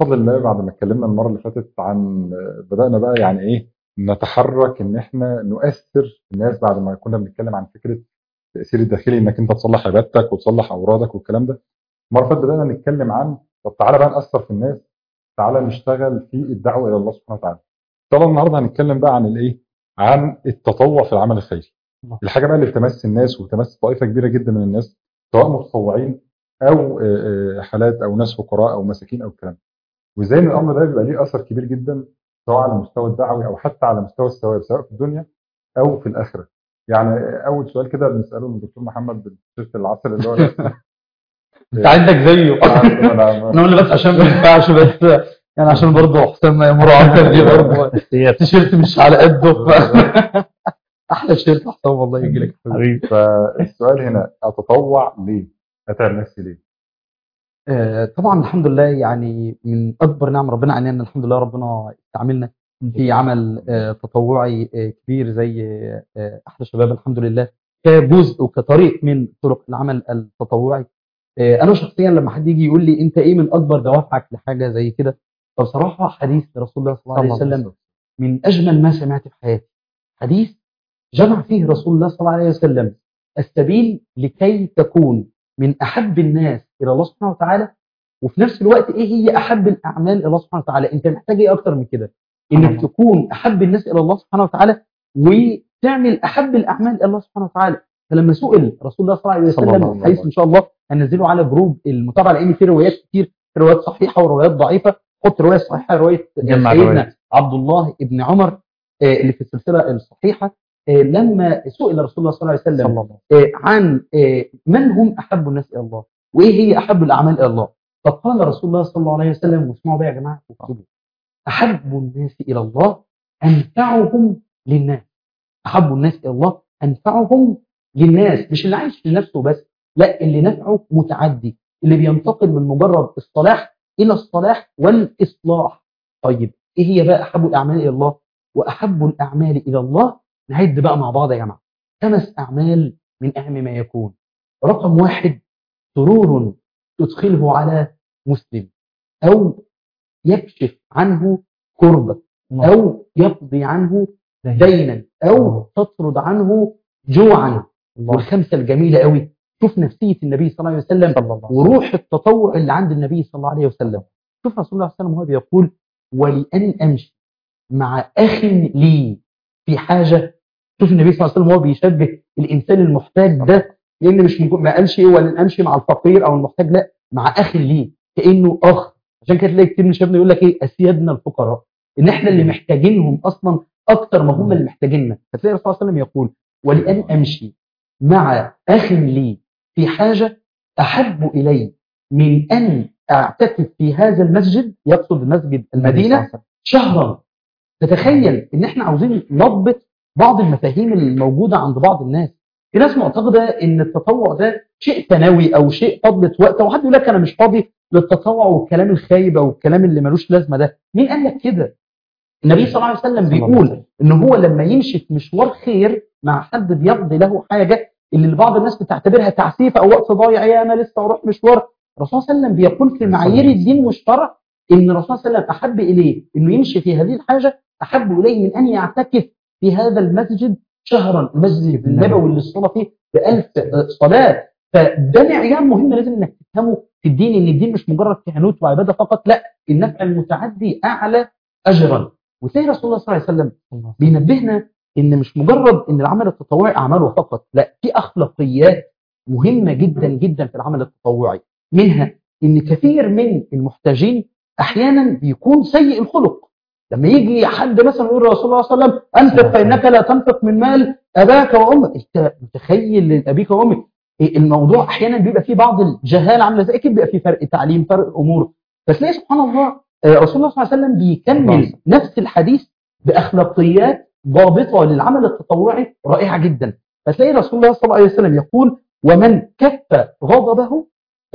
بفضل الله بعد ما اتكلمنا المره اللي فاتت عن بدانا بقى يعني ايه نتحرك ان احنا نؤثر الناس بعد ما كنا بنتكلم عن فكره التاثير الداخلي انك انت تصلح عبادتك وتصلح اورادك والكلام ده المره اللي فاتت بدانا نتكلم عن طب تعالى بقى ناثر في الناس تعالى نشتغل في الدعوه الى الله سبحانه وتعالى طبعا النهارده هنتكلم بقى عن الايه عن التطوع في العمل الخيري الحاجه بقى اللي بتمس الناس وتمس طائفه كبيره جدا من الناس سواء متطوعين او حالات او ناس فقراء او مساكين او الكلام وازاي ان الامر ده بيبقى ليه اثر كبير جدا سواء على المستوى الدعوي او حتى على مستوى الثواب سواء في الدنيا او في الاخره يعني اول سؤال كده بنساله للدكتور محمد بالتيشيرت العسل اللي هو انت عندك زيه انا قلنا بس عشان ما ينفعش بس يعني عشان برضه حسام مراعاة دي برضه التيشيرت مش على قده ف... احلى تيشيرت حسام والله يجي لك حبيبي فالسؤال هنا اتطوع ليه؟ اتعب نفسي ليه؟ آه طبعا الحمد لله يعني من اكبر نعم ربنا علينا ان الحمد لله ربنا استعملنا في عمل آه تطوعي آه كبير زي احلى شباب الحمد لله كجزء وكطريق من طرق العمل التطوعي انا شخصيا لما حد يجي يقول لي انت ايه من اكبر دوافعك لحاجه زي كده فبصراحه حديث رسول الله صلى الله عليه وسلم من اجمل ما سمعت في حياتي حديث جمع فيه رسول الله صلى الله عليه وسلم السبيل لكي تكون من احب الناس الى الله سبحانه وتعالى وفي نفس الوقت ايه هي احب الاعمال الى الله سبحانه وتعالى انت محتاج ايه اكتر من كده انك تكون احب الناس الى الله سبحانه وتعالى وتعمل احب الاعمال الى الله سبحانه وتعالى فلما سئل رسول الله صلى الله عليه وسلم حيث ان شاء الله هننزله على جروب المتابعه لان في روايات كتير في روايات صحيحه وروايات ضعيفه حط روايه صحيحه روايه سيدنا عبد الله ابن عمر اللي في السلسله الصحيحه لما سئل رسول الله صلى الله عليه وسلم عن من هم احب الناس الى الله وايه هي احب الاعمال الى الله فقال رسول الله صلى الله عليه وسلم واسمعوا بقى يا جماعه واكتبوا احب الناس الى الله انفعهم للناس احب الناس الى الله انفعهم للناس مش اللي عايش لنفسه بس لا اللي نفعه متعدي اللي بينتقل من مجرد الصلاح الى الصلاح والاصلاح طيب ايه هي بقى احب الاعمال الى الله واحب الاعمال الى الله نعد بقى مع بعض يا جماعه خمس اعمال من اهم ما يكون رقم واحد سرور تدخله على مسلم او يكشف عنه كربة او يقضي عنه دينا او تطرد عنه جوعا والخمسه الجميله قوي شوف نفسيه النبي صلى الله عليه وسلم وروح التطوع اللي عند النبي صلى الله عليه وسلم شوف رسول الله صلى الله عليه وسلم وهو بيقول ولان امشي مع اخ لي في حاجه شوف النبي صلى الله عليه وسلم وهو بيشبه الانسان المحتاج ده لان مش ما قالش ايه ولن امشي مع الفقير او المحتاج لا مع اخ لي كانه اخ عشان كده تلاقي كتير من شبابنا يقول لك ايه اسيادنا الفقراء ان احنا اللي محتاجينهم اصلا اكتر ما هم اللي محتاجيننا فتلاقي الرسول صلى الله عليه وسلم يقول ولان امشي مع اخ لي في حاجه احب الي من ان اعتكف في هذا المسجد يقصد مسجد المدينه شهرا تتخيل ان احنا عاوزين نضبط بعض المفاهيم الموجوده عند بعض الناس في ناس معتقده ان التطوع ده شيء ثانوي او شيء فضلة وقت او حد يقول لك انا مش فاضي للتطوع والكلام الخايب او الكلام اللي ملوش لازمه ده مين قال لك كده النبي صلى الله عليه وسلم بيقول ان هو لما يمشي في مشوار خير مع حد بيقضي له حاجه اللي بعض الناس بتعتبرها تعسيف او وقت ضايع يا انا لسه اروح مشوار الرسول صلى الله عليه وسلم بيقول في معايير الدين والشرع ان الرسول صلى الله عليه وسلم احب اليه انه يمشي في هذه الحاجه احب اليه من ان يعتكف في هذا المسجد شهرا المسجد النبوي اللي الصلاه فيه بألف صلاه فده معيار مهم لازم انك تفهمه في الدين ان الدين مش مجرد كهنوت وعباده فقط لا النفع المتعدي اعلى اجرا وتلاقي رسول الله صلى الله عليه وسلم بينبهنا ان مش مجرد ان العمل التطوعي اعماله فقط لا في اخلاقيات مهمه جدا جدا في العمل التطوعي منها ان كثير من المحتاجين احيانا بيكون سيء الخلق لما يجي حد مثلا يقول رسول الله صلى الله عليه وسلم انفق فانك لا تنفق من مال اباك وامك انت متخيل ابيك وامك الموضوع احيانا بيبقى فيه بعض الجهاله عامله زي اكيد بيبقى فيه فرق تعليم فرق امور فتلاقي سبحان الله رسول الله صلى الله عليه وسلم بيكمل نفس الحديث باخلاقيات ضابطه للعمل التطوعي رائعه جدا فتلاقي رسول الله صلى الله عليه وسلم يقول ومن كف غضبه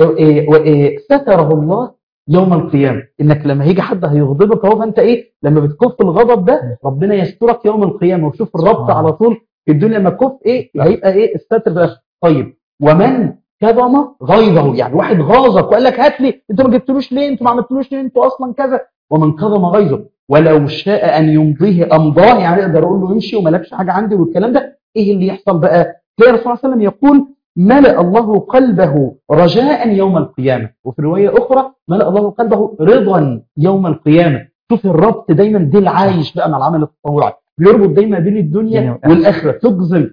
ستره الله يوم القيامة انك لما هيجي حد هيغضبك اهو فانت ايه لما بتكف الغضب ده ربنا يسترك يوم القيامة وشوف الربط على طول في الدنيا لما تكف ايه هيبقى ايه الستر ده طيب ومن كظم غيظه يعني واحد غاظك وقال لك هات لي انتوا ما جبتلوش ليه انتوا ما عملتلوش ليه انتوا اصلا كذا ومن كظم غيظه ولو شاء ان يمضيه امضاه يعني اقدر اقول له امشي ومالكش حاجه عندي والكلام ده ايه اللي يحصل بقى تلاقي الرسول صلى الله عليه وسلم يقول ملأ الله قلبه رجاء يوم القيامة وفي رواية أخرى ملأ الله قلبه رضا يوم القيامة شوف الربط دايما دي العايش بقى مع العمل التطوعي بيربط دايما بين الدنيا والآخرة تجزم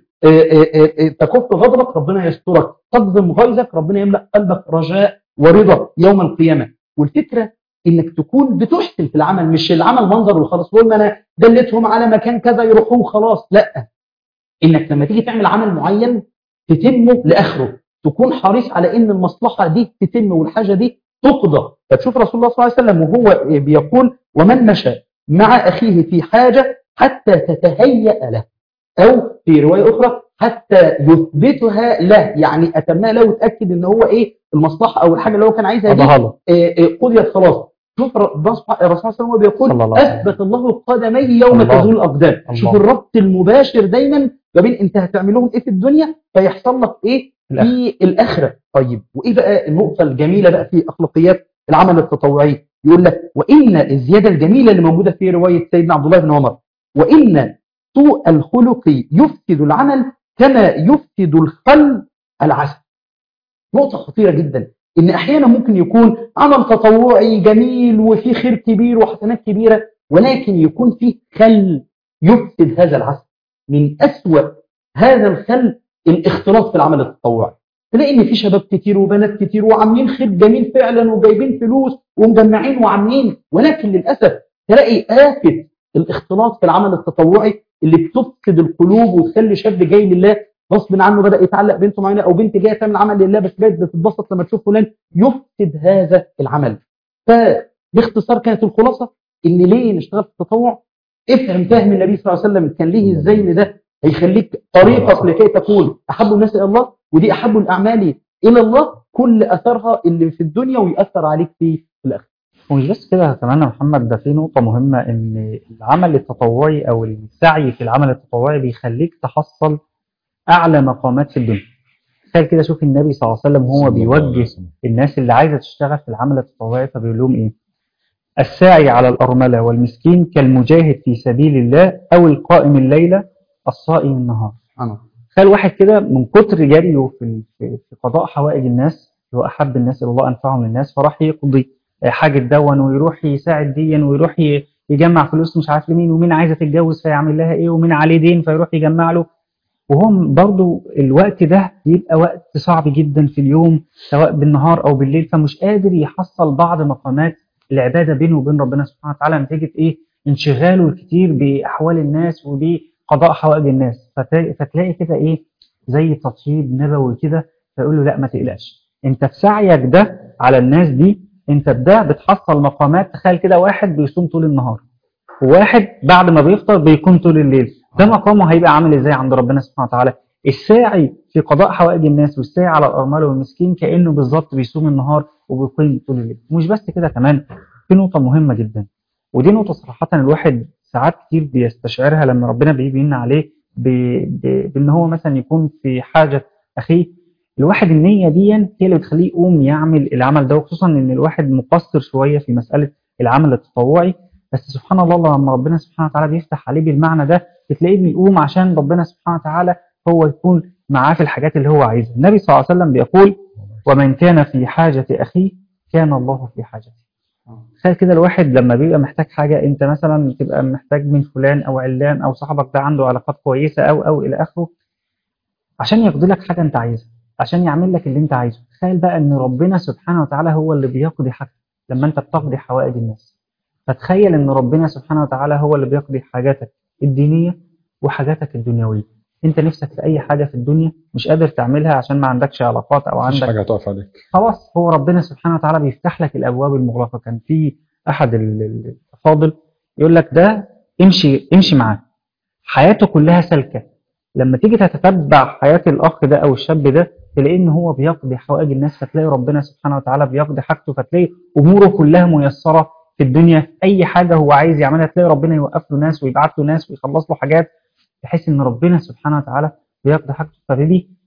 تكف غضبك ربنا يسترك تجزم غيظك ربنا يملأ قلبك رجاء ورضا يوم القيامة والفكرة انك تكون بتحسن في العمل مش العمل منظر وخلاص تقول ما انا دلتهم على مكان كذا يروحوا وخلاص لا انك لما تيجي تعمل عمل معين تتمه لاخره تكون حريص على ان المصلحه دي تتم والحاجه دي تقضى فتشوف رسول الله صلى الله عليه وسلم وهو بيقول ومن مشى مع اخيه في حاجه حتى تتهيأ له او في روايه اخرى حتى يثبتها له يعني اتمها له وتاكد ان هو ايه المصلحه او الحاجه اللي هو كان عايزها دي قضيت خلاص شوف الرسول صلى الله عليه وسلم بيقول اثبت الله قدميه يوم تزول الاقدام شوف الربط المباشر دايما ما بين انت هتعمل لهم ايه في الدنيا فيحصل لك ايه في الاخره طيب وايه بقى النقطه الجميله بقى في اخلاقيات العمل التطوعي يقول لك وان الزياده الجميله اللي موجوده في روايه سيدنا عبد الله بن عمر وان سوء الخلق يفسد العمل كما يفسد الخل العسل نقطه خطيره جدا ان احيانا ممكن يكون عمل تطوعي جميل وفيه خير كبير وحسنات كبيره ولكن يكون فيه خل يفسد هذا العسل من أسوأ هذا الخل الاختلاط في العمل التطوعي تلاقي ان في شباب كتير وبنات كتير وعاملين خير جميل فعلا وجايبين فلوس ومجمعين وعاملين ولكن للاسف تلاقي آفة الاختلاط في العمل التطوعي اللي بتفقد القلوب وتخلي شاب جاي لله غصب عنه بدا يتعلق بنته معينه او بنت جايه تعمل عمل لله بس بقت بتتبسط لما تشوف فلان يفسد هذا العمل فباختصار كانت الخلاصه ان ليه نشتغل في التطوع افهم فهم النبي صلى الله عليه وسلم كان ليه الزين ده هيخليك طريقك لكي تكون احب الناس الى الله ودي احب الاعمال الى الله كل اثرها اللي في الدنيا ويأثر عليك في الاخره ومش بس كده كمان يا محمد ده في نقطة مهمة إن العمل التطوعي أو السعي في العمل التطوعي بيخليك تحصل أعلى مقامات في الدنيا. تخيل كده شوف النبي صلى الله عليه وسلم وهو بيوجه الناس اللي عايزة تشتغل في العمل التطوعي فبيقول لهم إيه؟ الساعي على الأرملة والمسكين كالمجاهد في سبيل الله أو القائم الليلة الصائم النهار. أنا. تخيل واحد كده من كتر جريه في في قضاء حوائج الناس هو أحب الناس إلى الله أنفعهم للناس فراح يقضي حاجة دون ويروح يساعد ديا ويروح يجمع فلوس مش عارف لمين ومين عايزة تتجوز فيعمل لها ايه ومين عليه دين فيروح يجمع له وهم برضو الوقت ده بيبقى وقت صعب جدا في اليوم سواء بالنهار او بالليل فمش قادر يحصل بعض مقامات العبادة بينه وبين ربنا سبحانه وتعالى نتيجة ايه انشغاله الكتير بأحوال الناس وبقضاء حوائج الناس فتلاقي كده ايه زي تطيب نبوي كده فيقول له لا ما تقلقش انت في سعيك ده على الناس دي انت بده بتحصل مقامات تخيل كده واحد بيصوم طول النهار وواحد بعد ما بيفطر بيكون طول الليل ده مقامه هيبقى عامل ازاي عند ربنا سبحانه وتعالى الساعي في قضاء حوائج الناس والساعي على الارمله والمسكين كانه بالظبط بيصوم النهار وبيقيم طول الليل مش بس كده كمان في نقطه مهمه جدا ودي نقطه صراحه الواحد ساعات كتير بيستشعرها لما ربنا بيجي يمن عليه بان هو مثلا يكون في حاجه اخيه الواحد النية دي هي اللي بتخليه يقوم يعمل العمل ده وخصوصا ان الواحد مقصر شوية في مسألة العمل التطوعي بس سبحان الله لما ربنا سبحانه وتعالى بيفتح عليه بالمعنى ده بتلاقيه بيقوم عشان ربنا سبحانه وتعالى هو يكون معاه في الحاجات اللي هو عايزها النبي صلى الله عليه وسلم بيقول ومن كان في حاجة أخيه كان الله في حاجته تخيل كده الواحد لما بيبقى محتاج حاجة انت مثلا بتبقى محتاج من فلان او علان او صاحبك ده عنده علاقات كويسة او او الى اخره عشان يقضي لك حاجة انت عايزها عشان يعمل لك اللي انت عايزه تخيل بقى ان ربنا سبحانه وتعالى هو اللي بيقضي حاجتك لما انت بتقضي حوائج الناس فتخيل ان ربنا سبحانه وتعالى هو اللي بيقضي حاجاتك الدينية وحاجاتك الدنيوية انت نفسك في اي حاجة في الدنيا مش قادر تعملها عشان ما عندكش علاقات او مفيش عندك حاجة هتقف عليك خلاص هو ربنا سبحانه وتعالى بيفتح لك الابواب المغلقة كان في احد ال- ال- الافاضل يقول لك ده امشي امشي معاه حياته كلها سلكة لما تيجي تتتبع حياة الأخ ده أو الشاب ده تلاقي إن هو بيقضي حوائج الناس فتلاقي ربنا سبحانه وتعالى بيقضي حاجته فتلاقي أموره كلها ميسرة في الدنيا أي حاجة هو عايز يعملها تلاقي ربنا يوقف له ناس ويبعت له ناس ويخلص له حاجات بحيث إن ربنا سبحانه وتعالى بيقضي حاجته فدي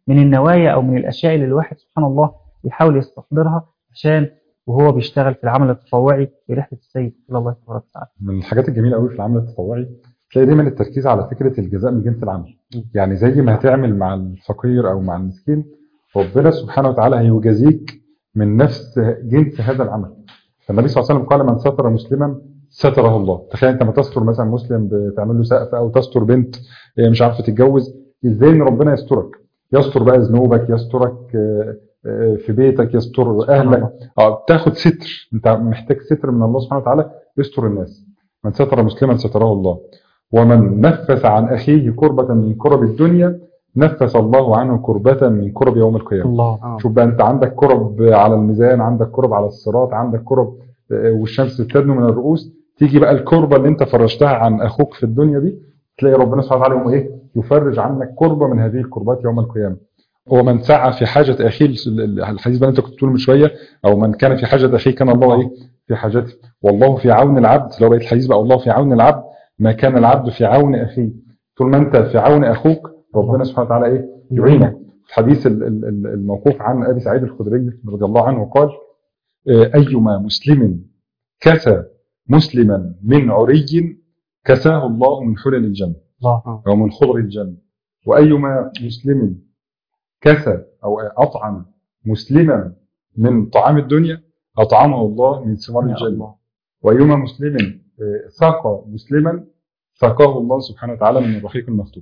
من النوايا او من الاشياء اللي الواحد سبحان الله يحاول يستحضرها عشان وهو بيشتغل في العمل التطوعي في رحله السيد الى الله تبارك وتعالى من الحاجات الجميله قوي في العمل التطوعي تلاقي دايما التركيز على فكره الجزاء من جنس العمل يعني زي ما هتعمل مع الفقير او مع المسكين ربنا سبحانه وتعالى هيجازيك من نفس جنس هذا العمل فالنبي صلى الله عليه وسلم قال من ستر مسلما ستره الله تخيل انت ما تستر مثلا مسلم بتعمل له سقف او تستر بنت هي مش عارفه تتجوز ازاي ان ربنا يسترك يستر بقى ذنوبك يسترك آه، آه، في بيتك يستر اهلك اه تاخد ستر انت محتاج ستر من الله سبحانه وتعالى يستر الناس من ستر مسلما ستره الله ومن نفس عن اخيه كربة من كرب الدنيا نفس الله عنه كربة من كرب يوم القيامة الله آه. شوف بقى انت عندك كرب على الميزان عندك كرب على الصراط عندك كرب آه، والشمس تدنو من الرؤوس تيجي بقى الكربة اللي انت فرجتها عن اخوك في الدنيا دي تلاقي ربنا سبحانه وتعالى يقوم ايه يفرج عنك كربة من هذه الكربات يوم القيامة ومن سعى في حاجة أخيه الحديث بقى أنت كنت بتقوله من شوية أو من كان في حاجة أخيه كان الله إيه في حاجته والله في عون العبد لو بقيت الحديث بقى الله في عون العبد ما كان العبد في عون أخيه طول ما أنت في عون أخوك ربنا سبحانه وتعالى إيه يعينك الحديث ال- ال- ال- الموقوف عن أبي سعيد الخدري رضي الله عنه قال آه، أيما مسلم كسى مسلما من عري كساه الله من حلل الجنة الله أو من خضر الجنة وأيما مسلم كسى أو أطعم مسلما من طعام الدنيا أطعمه الله من ثمار يا الجنة الله. وأيما مسلم آه، ساق مسلما ساقاه الله سبحانه وتعالى من الرحيق المفتوح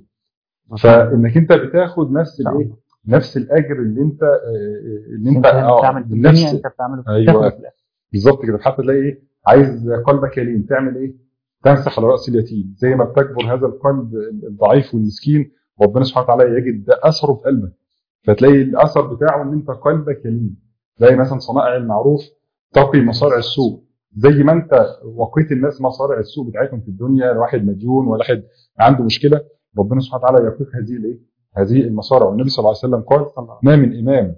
فإنك أنت بتاخد نفس إن شاء الإيه؟ الله. نفس الأجر اللي أنت آه، اللي أنت انت آه، بتعمل في نفس- الدنيا انت بتعمله في أيوة. تاخده في الآخرة. بالظبط كده حتى تلاقي ايه عايز قلبك يلين تعمل ايه تمسح على راس اليتيم زي ما بتكبر هذا القلب الضعيف والمسكين ربنا سبحانه وتعالى يجد ده اثره في قلبك فتلاقي الاثر بتاعه ان انت قلبك يلين زي مثلا صنائع المعروف تقي مصارع السوء زي ما انت وقيت الناس مصارع السوء بتاعتهم في الدنيا واحد مديون ولا واحد عنده مشكله ربنا سبحانه وتعالى يقيك هذه الايه هذه المصارع والنبي صلى الله عليه وسلم قال ما من امام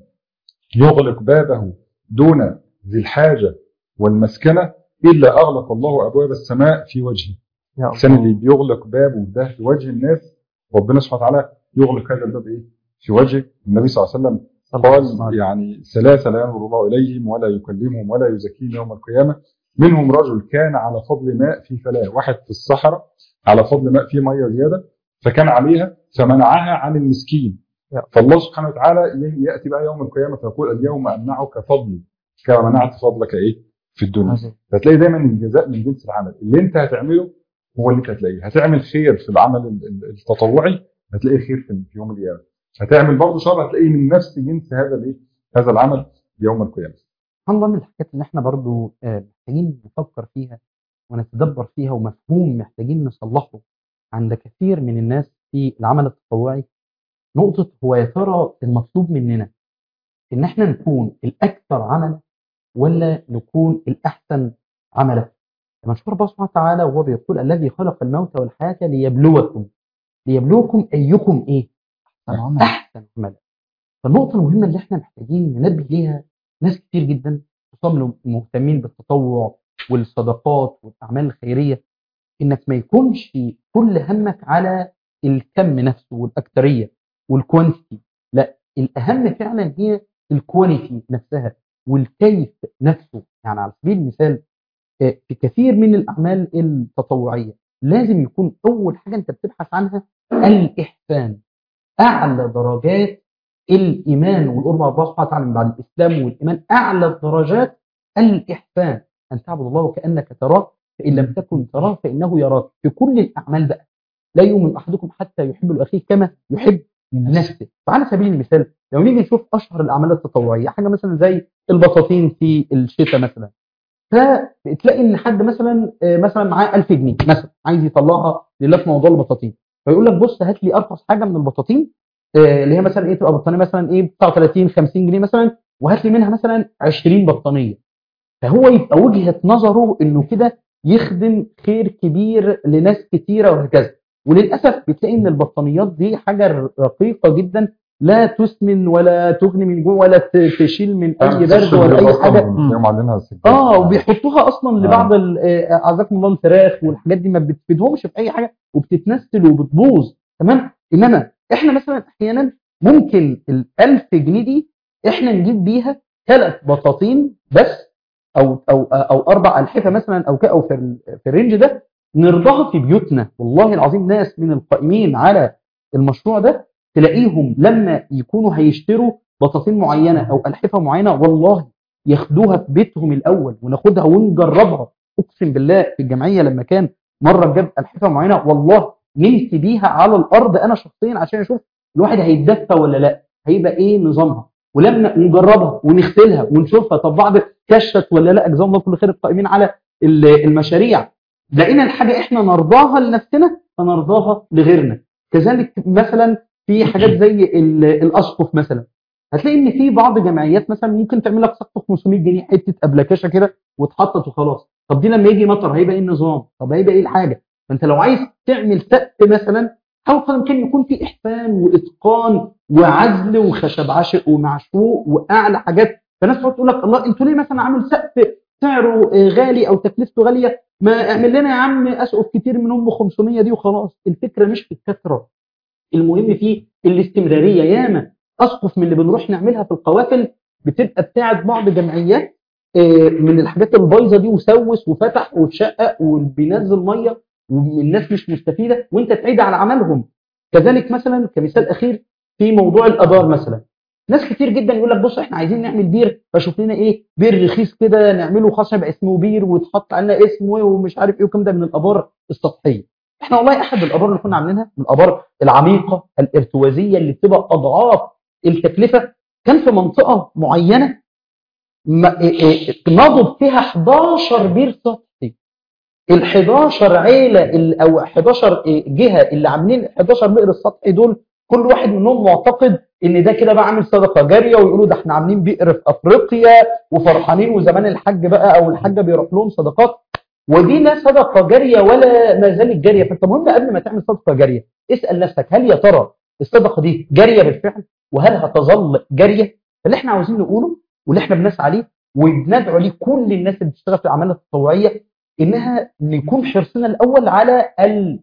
يغلق بابه دون ذي الحاجه والمسكنه الا اغلق الله ابواب السماء في وجهه يا الانسان الله. اللي بيغلق بابه ده في وجه الناس ربنا سبحانه وتعالى يغلق هذا الباب ايه في وجه النبي صلى الله عليه وسلم صلى الله عليه وسلم. قال يعني ثلاثة لا ينظر الله إليهم ولا يكلمهم ولا يزكيهم يوم القيامة منهم رجل كان على فضل ماء في فلاة واحد في الصحراء على فضل ماء في مية زيادة فكان عليها فمنعها عن المسكين يا. فالله سبحانه وتعالى يأتي بقى يوم القيامة فيقول اليوم أمنعك فضلي كما منعت فضلك إيه في الدنيا عظيم. فتلاقي دايما الجزاء من جنس العمل اللي انت هتعمله هو اللي انت هتلاقيه هتعمل خير في العمل ال- ال- التطوعي هتلاقي خير في في يوم القيامه هتعمل برضه شر هتلاقيه من نفس جنس هذا الايه هذا العمل يوم القيامه سبحان الله من الحاجات اللي احنا برضو آه، محتاجين نفكر فيها ونتدبر فيها ومفهوم محتاجين نصلحه عند كثير من الناس في العمل التطوعي نقطة هو يا ترى المطلوب مننا إن احنا نكون الأكثر عملا ولا نكون الأحسن عملا لما نشوف ربنا سبحانه وتعالى وهو بيقول الذي خلق الموت والحياة ليبلوكم ليبلوكم أيكم إيه أحسن عمل. أحسن عملا فالنقطة المهمة اللي احنا محتاجين ننبه ليها ناس كتير جدا خصوصا مهتمين بالتطوع والصدقات والأعمال الخيرية إنك ما يكونش كل همك على الكم نفسه والأكترية والكوانتيتي لا الأهم فعلا هي الكواليتي نفسها والكيف نفسه يعني على سبيل المثال آه، في كثير من الأعمال التطوعية لازم يكون أول حاجة أنت بتبحث عنها الإحسان أعلى درجات الإيمان والقرب على الله سبحانه وتعالى من بعد الإسلام والإيمان أعلى الدرجات الإحسان أن تعبد الله كأنك تراه فإن لم تكن تراه فإنه يراك في كل الأعمال بقى لا يؤمن أحدكم حتى يحب لأخيه كما يحب نفسه فعلى سبيل المثال لو نيجي نشوف أشهر الأعمال التطوعية حاجة مثلا زي البطاطين في الشتاء مثلا فتلاقي ان حد مثلا آه، مثلا معاه 1000 جنيه مثلا عايز يطلعها لله في موضوع البطاطين فيقول لك بص هات لي ارخص حاجه من البطاطين آه، اللي هي مثلا ايه تبقى بطانيه مثلا ايه 39 50 جنيه مثلا وهات لي منها مثلا 20 بطانيه فهو يبقى وجهه نظره انه كده يخدم خير كبير لناس كتيره وهكذا وللاسف بتلاقي ان البطانيات دي حاجه رقيقه جدا لا تسمن ولا تغني من جوع ولا ت- تشيل من اي برد ولا اي حاجه يوم علينا السجاد. اه وبيحطوها اصلا آه. لبعض ال- آه، اعزكم الله الفراخ والحاجات دي ما بتفيدهمش في اي حاجه وبتتنسل وبتبوظ تمام انما احنا مثلا احيانا ممكن ال 1000 جنيه دي احنا نجيب بيها ثلاث بطاطين بس او او او اربع الحفه مثلا او كده او في ال- في الرينج ده نرضاها في بيوتنا والله العظيم ناس من القائمين على المشروع ده تلاقيهم لما يكونوا هيشتروا بطاطين معينه او الحفه معينه والله ياخدوها في بيتهم الاول وناخدها ونجربها اقسم بالله في الجمعيه لما كان مره جاب الحفه معينه والله نمت بيها على الارض انا شخصيا عشان اشوف الواحد هيتدفى ولا لا هيبقى ايه نظامها ولما نجربها ونختلها ونشوفها طب بعض كشفت ولا لا جزاهم الله كل خير القائمين على ال- المشاريع لقينا الحاجه احنا نرضاها لنفسنا فنرضاها لغيرنا كذلك مثلا في حاجات زي ال- الاسقف مثلا هتلاقي ان في بعض جمعيات مثلا ممكن تعمل لك سقف 500 جنيه حته ابلكاشه كده واتحطت وخلاص طب دي لما يجي مطر هيبقى ايه النظام طب هيبقى ايه الحاجه فانت لو عايز تعمل سقف مثلا حاول قدر الامكان يكون في احسان واتقان وعزل وخشب عاشق ومعشوق واعلى حاجات فناس تقعد تقول لك الله انتوا ليه مثلا عامل سقف سعره آه، غالي او تكلفته غاليه ما اعمل لنا يا عم اسقف كتير من ام 500 دي وخلاص الفكره مش في الكثره المهم فيه الاستمراريه ياما اسقف من اللي بنروح نعملها في القوافل بتبقى بتاعت بعض جمعيات آه، من الحاجات البايظه دي وسوس وفتح وشقق وبينزل ميه والناس مش مستفيده وانت تعيد على عملهم كذلك مثلا كمثال اخير في موضوع الابار مثلا ناس كتير جدا يقول لك بص احنا عايزين نعمل بير فشوف لنا ايه بير رخيص كده نعمله خاص يبقى اسمه بير وتحط علينا اسمه ومش عارف ايه وكم ده من الابار السطحيه احنا والله احد الابار اللي كنا عاملينها من الابار العميقه الارتوازيه اللي بتبقى اضعاف التكلفه كان في منطقه معينه ما- إيه- إيه، نضب فيها 11 بير سطحي ال 11 عيله ال- او 11 إيه، جهه اللي عاملين 11 بئر السطحي دول كل واحد منهم معتقد ان ده كده بقى عامل صدقه جاريه ويقولوا ده احنا عاملين بئر في افريقيا وفرحانين وزمان الحاج بقى او الحاجه بيروح لهم صدقات ودي لا صدقه جاريه ولا ما زالت جاريه فانت مهم قبل ما تعمل صدقه جاريه اسال نفسك هل يا ترى الصدقه دي جاريه بالفعل وهل هتظل جاريه فاللي احنا عاوزين نقوله واللي احنا بنسعى عليه وبندعو ليه كل الناس اللي بتشتغل في الاعمال التطوعيه انها نكون حرصنا الاول على ال-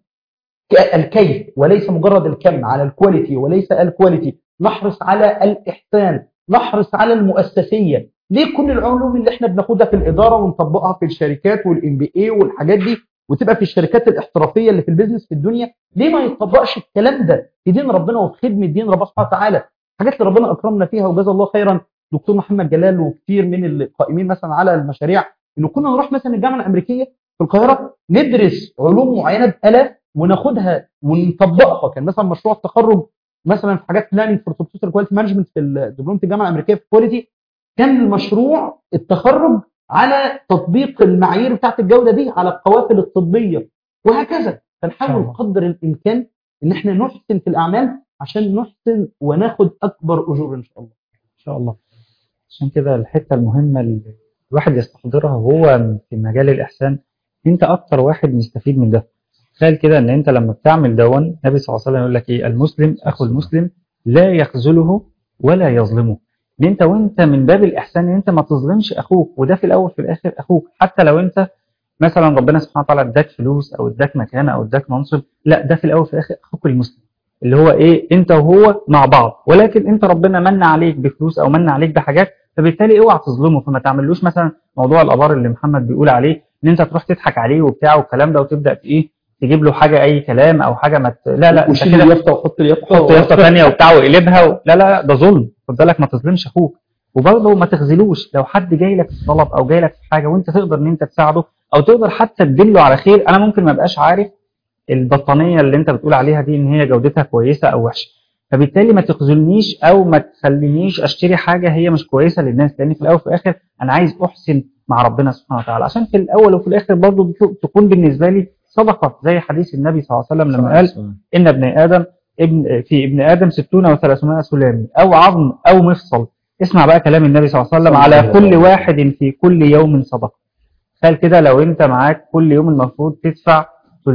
الكيف وليس مجرد الكم على الكواليتي وليس الكواليتي نحرص على الاحسان نحرص على المؤسسيه ليه كل العلوم اللي احنا بناخدها في الاداره ونطبقها في الشركات والام بي اي والحاجات دي وتبقى في الشركات الاحترافيه اللي في البيزنس في الدنيا ليه ما يطبقش الكلام ده في دين ربنا وفي خدمه دين ربنا سبحانه وتعالى حاجات اللي ربنا اكرمنا فيها وجزا الله خيرا دكتور محمد جلال وكثير من القائمين مثلا على المشاريع انه كنا نروح مثلا الجامعه الامريكيه في القاهره ندرس علوم معينه بالاف وناخدها ونطبقها كان مثلا مشروع التخرج مثلا في حاجات بلاننج فور سوبر كواليتي مانجمنت في دبلومه الجامعه الامريكيه في كواليتي كان المشروع التخرج على تطبيق المعايير بتاعت الجوده دي على القوافل الطبيه وهكذا فنحاول الله. قدر الامكان ان احنا نحسن في الاعمال عشان نحسن وناخد اكبر اجور ان شاء الله ان شاء الله عشان كده الحته المهمه اللي الواحد يستحضرها وهو في مجال الاحسان انت اكتر واحد مستفيد من ده تخيل كده ان انت لما بتعمل دون النبي صلى الله عليه وسلم يقول لك ايه المسلم اخو المسلم لا يخذله ولا يظلمه ان انت وانت من باب الاحسان ان انت ما تظلمش اخوك وده في الاول في الاخر اخوك حتى لو انت مثلا ربنا سبحانه وتعالى اداك فلوس او اداك مكانه او اداك منصب لا ده في الاول في الاخر اخوك المسلم اللي هو ايه انت وهو مع بعض ولكن انت ربنا من عليك بفلوس او من عليك بحاجات فبالتالي اوعى تظلمه فما تعملوش مثلا موضوع الابار اللي محمد بيقول عليه ان انت تروح تضحك عليه وبتاع والكلام ده وتبدا في ايه تجيب له حاجه اي كلام او حاجه ما ت... لا لا انت وشيل كده اليافطه وحط اليافطه حط يافطه ثانيه وبتاع وقلبها و... لا لا لا ده ظلم خد بالك ما تظلمش اخوك وبرضه ما تخذلوش لو حد جاي لك في طلب او جاي لك في حاجه وانت تقدر ان انت تساعده او تقدر حتى تدله على خير انا ممكن ما ابقاش عارف البطانيه اللي انت بتقول عليها دي ان هي جودتها كويسه او وحشه فبالتالي ما تخذلنيش او ما تخلينيش اشتري حاجه هي مش كويسه للناس لان في الاول وفي الاخر انا عايز احسن مع ربنا سبحانه وتعالى عشان في الاول وفي الاخر برضه تكون بالنسبه لي صدقه زي حديث النبي صلى الله عليه وسلم لما قال ان ابن ادم ابن في ابن ادم 60 و300 سلام او عظم او مفصل اسمع بقى كلام النبي صلى الله عليه وسلم على كل واحد في كل يوم صدقه تخيل كده لو انت معاك كل يوم المفروض تدفع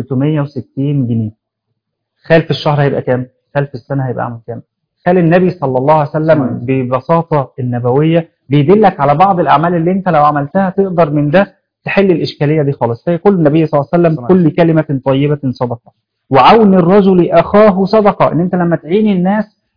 360 جنيه تخيل في الشهر هيبقى كام تخيل في السنه هيبقى عامل كام تخيل النبي صلى الله عليه وسلم ببساطه النبويه بيدلك على بعض الاعمال اللي انت لو عملتها تقدر من ده تحل الاشكاليه دي خالص فيقول النبي صلى الله عليه وسلم كل كلمه طيبه صدقه وعون الرجل اخاه صدقه ان انت لما تعين الناس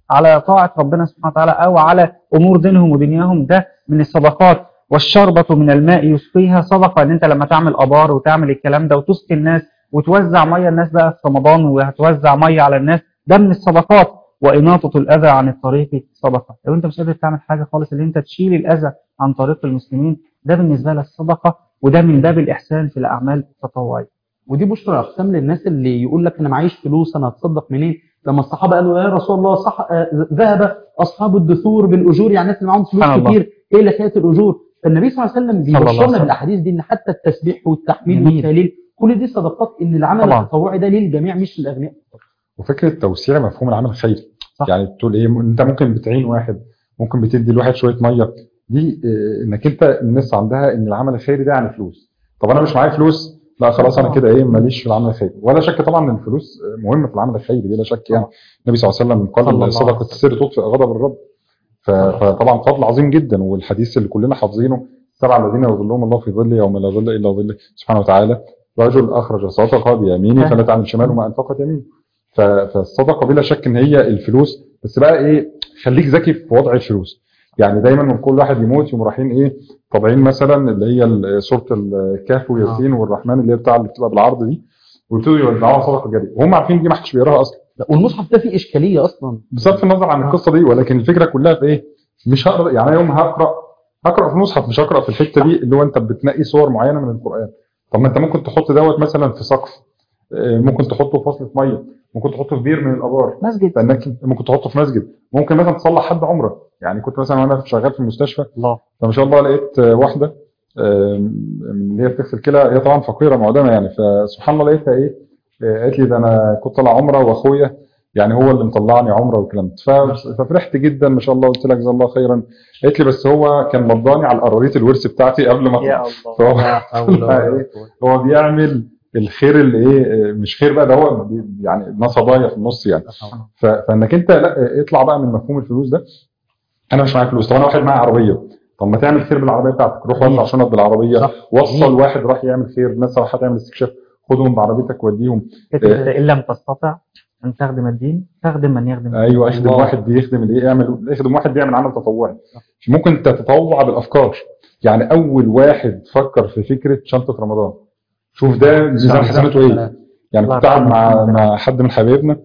على طاعة ربنا سبحانه وتعالى أو على أمور دينهم ودنياهم ده من الصدقات والشربة من الماء يسقيها صدقة إن أنت لما تعمل أبار وتعمل الكلام ده وتسقي الناس وتوزع مية الناس بقى في رمضان وهتوزع مية على الناس ده من الصدقات وإماطة الأذى عن الطريق صدقة لو أنت مش قادر تعمل حاجة خالص اللي أنت تشيل الأذى عن طريق المسلمين ده بالنسبة لك صدقة وده من باب الإحسان في الأعمال التطوعية ودي بشرى اقسام للناس اللي يقول لك انا معيش فلوس انا هتصدق منين لما الصحابه قالوا يا رسول الله صح آه، ذهب اصحاب الدثور بالاجور يعني الناس اللي معاهم فلوس سبحان الله. كتير ايه اللي كانت الاجور فالنبي صلى الله عليه وسلم الله عليه بيبشرنا وسلم. بالاحاديث دي ان حتى التسبيح والتحميد جميل. والتهليل كل دي صدقات ان العمل طبعا. التطوعي ده للجميع مش للاغنياء وفكره توسيع مفهوم العمل الخيري صح. يعني تقول ايه انت ممكن بتعين واحد ممكن بتدي لواحد شويه ميه دي آه، انك انت الناس عندها ان العمل الخيري ده يعني فلوس طب انا مش معايا فلوس لا خلاص انا كده ايه ماليش في العمل الخيري ولا شك طبعا ان الفلوس مهمه في العمل الخيري بلا شك يعني النبي صلى الله عليه وسلم صلى الله قال عليه صدقه السر تطفئ غضب الرب ف- فطبعا فضل عظيم جدا والحديث اللي كلنا حافظينه السبعه الذين يظلهم الله في ظله يوم لا ظل الا ظله سبحانه وتعالى رجل اخرج صدقه بيمينه فلا تعمل شماله ما انفقت يمينه ف- فالصدقه بلا شك ان هي الفلوس بس بقى ايه خليك ذكي في وضع الفلوس يعني دايما من كل واحد يموت يقوموا رايحين ايه طابعين مثلا اللي هي ال- سوره الكهف وياسين والرحمن اللي هي بتاع اللي بتبقى بالعرض دي ويبتدوا يوزعوها صدقه جاريه وهم عارفين دي ما حدش بيقراها اصلا والمصحف ده فيه اشكاليه اصلا بصرف النظر عن القصه دي ولكن الفكره كلها في ايه؟ مش هقرا يعني أنا يوم هقرا هقرا في المصحف مش هقرا في الحته دي اللي هو انت بتنقي صور معينه من القران طب ما انت ممكن تحط دوت مثلا في سقف آه، ممكن تحطه في فصلة ميه ممكن تحطه في بير من الابار مسجد فانك ممكن تحطه في مسجد ممكن مثلا تصلح حد عمره يعني كنت مثلا وانا شغال في المستشفى الله فما شاء الله لقيت آه، واحده آه، من اللي هي بتغسل كلى هي طبعا فقيره معدمه يعني فسبحان الله لقيتها ايه آه، قالت لي ده انا كنت طالع عمره واخويا يعني هو اللي مطلعني عمره والكلام ده ف- ففرحت جدا ما شاء الله قلت لها جزاه الله خيرا قالت لي بس هو كان مضاني على قراريط الورث بتاعتي قبل ما يا أطلع. الله فهو لا حول ولا قوة. هو بيعمل الخير اللي ايه آه، مش خير بقى ده هو بي- يعني نصبايا في النص يعني ف- فانك انت لا اطلع بقى من مفهوم الفلوس ده انا مش معايا فلوس طب انا واحد معايا عربيه طب ما تعمل خير بالعربيه بتاعتك روح وزع شنط بالعربيه صح. وصل واحد راح يعمل خير الناس راح تعمل استكشاف خدهم بعربيتك وديهم فكرة إن لم تستطع أن تخدم الدين تخدم من يخدم الدين. ايوه اخدم الله. واحد بيخدم الايه اعمل اخدم واحد بيعمل عمل تطوعي ممكن تتطوع بالافكار يعني اول واحد فكر في فكره شنطه رمضان شوف ده ميزان حسناته ايه يعني الله كنت قاعد مع يرحمه. مع حد من حبايبنا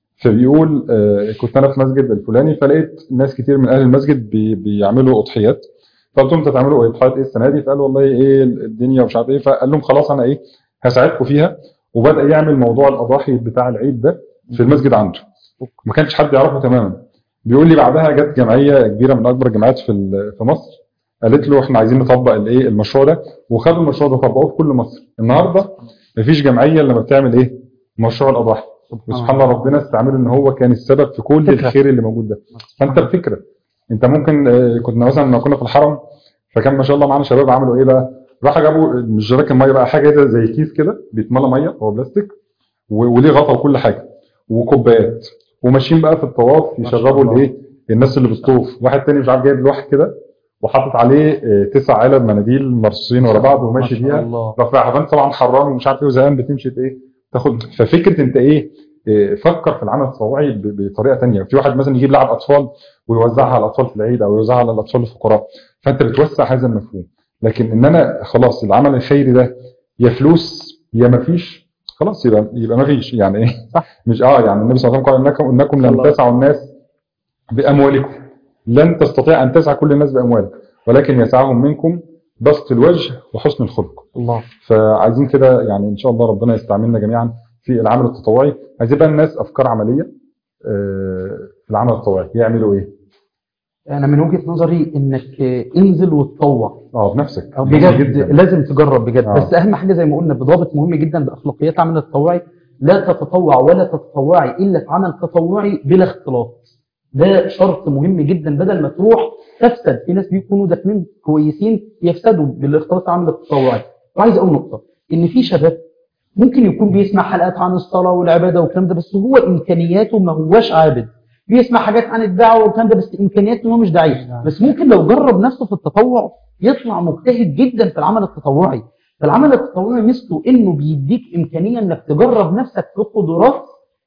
فبيقول آه، كنت انا في مسجد الفلاني فلقيت ناس كتير من اهل المسجد بي بيعملوا اضحيات فقلت لهم انتوا هتعملوا اضحيات ايه السنه دي فقالوا والله ايه الدنيا ومش عارف ايه فقال لهم خلاص انا ايه هساعدكم فيها وبدا يعمل موضوع الاضاحي بتاع العيد ده في المسجد عنده ما كانش حد يعرفه تماما بيقول لي بعدها جت جمعيه كبيره من اكبر الجامعات في ال- في مصر قالت له احنا عايزين نطبق الايه المشروع ده وخدوا المشروع ده طبقوه في كل مصر النهارده مفيش جمعيه الا لما بتعمل ايه مشروع الاضاحي وسبحان الله ربنا استعمله ان هو كان السبب في كل فكرة. الخير اللي موجود ده فانت الفكره انت ممكن آه، كنا مثلا لما كنا في الحرم فكان ما شاء الله معانا شباب عملوا ايه بقى راحوا جابوا مش جراكن ميه بقى حاجه كده زي كيس كده بيتملى ميه هو بلاستيك و- وليه غطا وكل حاجه وكوبايات وماشيين بقى في الطواف ما شاء يشربوا الله. الايه الناس اللي بتطوف واحد تاني مش عارف جايب لوح كده وحاطط عليه آه، تسع علب مناديل مرصوصين ورا بعض وماشي ما شاء بيها الله رافعها فانت طبعا حران ومش عارف ايه وزهقان بتمشي في ايه تاخد ففكره انت ايه إيه، فكر في العمل التطوعي ب- بطريقه تانية في واحد مثلا يجيب لعب اطفال ويوزعها على الاطفال في العيد او يوزعها على الاطفال الفقراء فانت بتوسع هذا المفهوم لكن ان انا خلاص العمل الخيري ده يا فلوس يا ما فيش خلاص يبقى يبقى ما فيش يعني ايه صح. مش اه يعني النبي صلى الله عليه وسلم قال انكم انكم لن الله. تسعوا الناس باموالكم لن تستطيع ان تسعى كل الناس باموالك ولكن يسعهم منكم بسط الوجه وحسن الخلق الله فعايزين كده يعني ان شاء الله ربنا يستعملنا جميعا في العمل التطوعي عايزين بقى الناس افكار عمليه آه، في العمل التطوعي يعملوا ايه؟ انا من وجهه نظري انك آه، انزل وتطوع اه بنفسك بجد جدا لازم تجرب بجد آه. بس اهم حاجه زي ما قلنا بضابط مهم جدا باخلاقيات عمل التطوعي لا تتطوع ولا تتطوعي الا في عمل تطوعي بلا اختلاط ده شرط مهم جدا بدل ما تروح تفسد في ناس بيكونوا داخلين كويسين يفسدوا بالاختلاط عمل التطوعي وعايز اقول نقطه ان في شباب ممكن يكون بيسمع حلقات عن الصلاه والعباده والكلام ده بس هو امكانياته ما هوش عابد بيسمع حاجات عن الدعوه والكلام ده بس امكانياته هو مش داعيه بس ممكن لو جرب نفسه في التطوع يطلع مجتهد جدا في العمل التطوعي فالعمل التطوعي مثله انه بيديك امكانيه انك تجرب نفسك في قدرات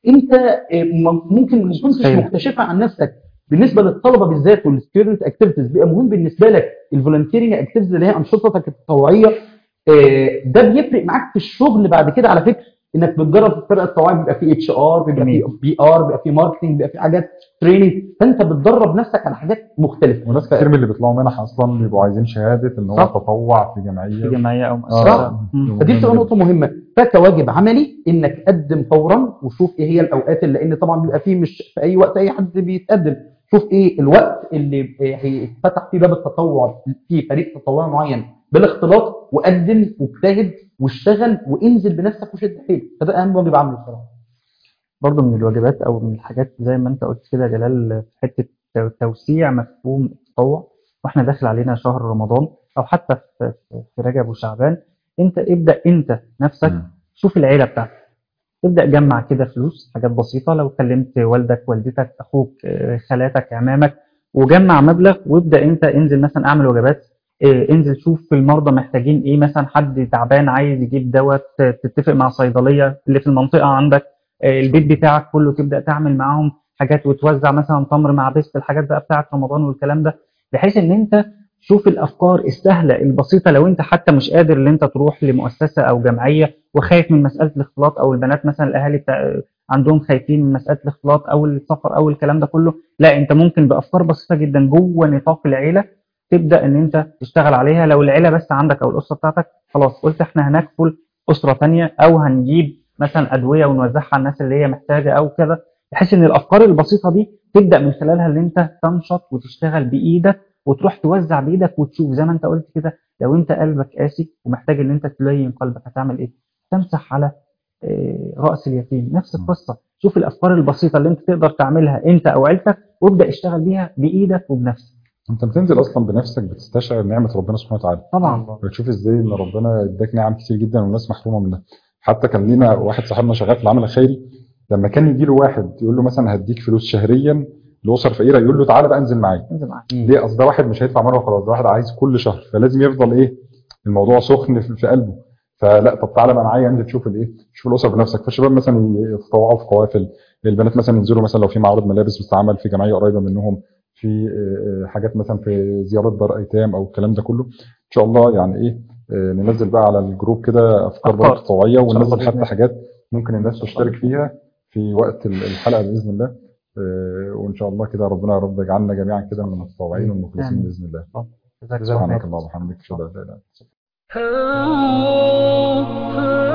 انت آه، م- ممكن ما كنتش خير. مكتشفها عن نفسك بالنسبه للطلبه بالذات والستودنت اكتيفيتيز بيبقى مهم بالنسبه لك الفولنتيرنج اكتيفيتيز اللي هي انشطتك التطوعيه آه، ده بيفرق معاك في الشغل بعد كده على فكره انك بتجرب في الفرقه التطوعيه بيبقى في اتش ار بيبقى في جميل. بي ار بيبقى في ماركتنج بيبقى في حاجات تريننج فانت بتدرب نفسك على حاجات مختلفه وناس كتير من اللي بيطلعوا منح اصلا بيبقوا عايزين شهاده ان هو صح. تطوع في في جمعيه جمعيه او آه. مؤسسه مم. فدي بتبقى نقطة مهمة فكواجب عملي انك قدم فورا وشوف ايه هي الاوقات اللي لان طبعا بيبقى فيه مش في اي وقت اي حد بيتقدم شوف ايه الوقت اللي هيتفتح فيه باب التطوع في فريق تطوعي معين بالاختلاط وقدم واجتهد واشتغل وانزل بنفسك وشد حيلك فده اهم واجب عملي بصراحة برضه من الواجبات او من الحاجات زي ما انت قلت كده يا جلال في حته تو- توسيع مفهوم التطوع واحنا داخل علينا شهر رمضان او حتى في في رجب وشعبان انت ابدا انت نفسك مم. شوف العيله بتاعتك تبدا جمع كده فلوس حاجات بسيطه لو كلمت والدك والدتك اخوك آه، خالاتك عمامك وجمع مبلغ وابدا انت انزل مثلا اعمل وجبات آه، انزل شوف المرضى محتاجين ايه مثلا حد تعبان عايز يجيب دواء ت- تتفق مع صيدليه اللي في المنطقه عندك آه، البيت بتاعك كله تبدا تعمل معاهم حاجات وتوزع مثلا تمر مع بيست الحاجات بقى بتاعه رمضان والكلام ده بحيث ان انت شوف الافكار السهله البسيطه لو انت حتى مش قادر ان انت تروح لمؤسسه او جمعيه وخايف من مساله الاختلاط او البنات مثلا الاهالي بتاع عندهم خايفين من مساله الاختلاط او السفر او الكلام ده كله لا انت ممكن بافكار بسيطه جدا جوه نطاق العيله تبدا ان انت تشتغل عليها لو العيله بس عندك او الاسره بتاعتك خلاص قلت احنا هنكفل اسره ثانيه او هنجيب مثلا ادويه ونوزعها على الناس اللي هي محتاجه او كده بحيث ان الافكار البسيطه دي تبدا من خلالها ان انت تنشط وتشتغل بايدك وتروح توزع بايدك وتشوف زي ما انت قلت كده لو انت قلبك قاسي ومحتاج ان انت تلين قلبك هتعمل ايه؟ تمسح على آه، راس اليتيم نفس م. القصه شوف الافكار البسيطه اللي انت تقدر تعملها انت او عيلتك وابدا اشتغل بيها بايدك وبنفسك انت بتنزل اصلا بنفسك بتستشعر نعمه ربنا سبحانه وتعالى طبعا بتشوف ازاي ان ربنا اداك نعم كتير جدا والناس محرومه منها حتى كان لينا واحد صاحبنا شغال في العمل الخيري لما كان يجي له واحد يقول له مثلا هديك فلوس شهريا لاسر فقيره يقول له تعالى بقى انزل معايا انزل معاك ليه اصل ده واحد مش هيدفع مره وخلاص ده واحد عايز كل شهر فلازم يفضل ايه الموضوع سخن في في قلبه فلا طب تعالى بقى معايا انزل تشوف الايه تشوف الاسر بنفسك فالشباب مثلا يتطوعوا في قوافل البنات مثلا ينزلوا مثلا لو في معارض ملابس بتتعمل في جمعيه قريبه منهم في آه، آه، حاجات مثلا في زيارات دار ايتام او الكلام ده كله ان شاء الله يعني ايه آه، ننزل بقى على الجروب كده افكار أفكار. برضه تطوعيه الله وننزل بإذن حتى الله. حاجات ممكن الناس تشترك فيها في وقت ال- الحلقه باذن الله آه، وان شاء الله كده ربنا يا رب يجعلنا جميعا كده من المتطوعين والمخلصين آمين. باذن الله جزاك الله سبحانك خير اللهم وبحمدك اشهد ان لا اله الا انت Ah, ah,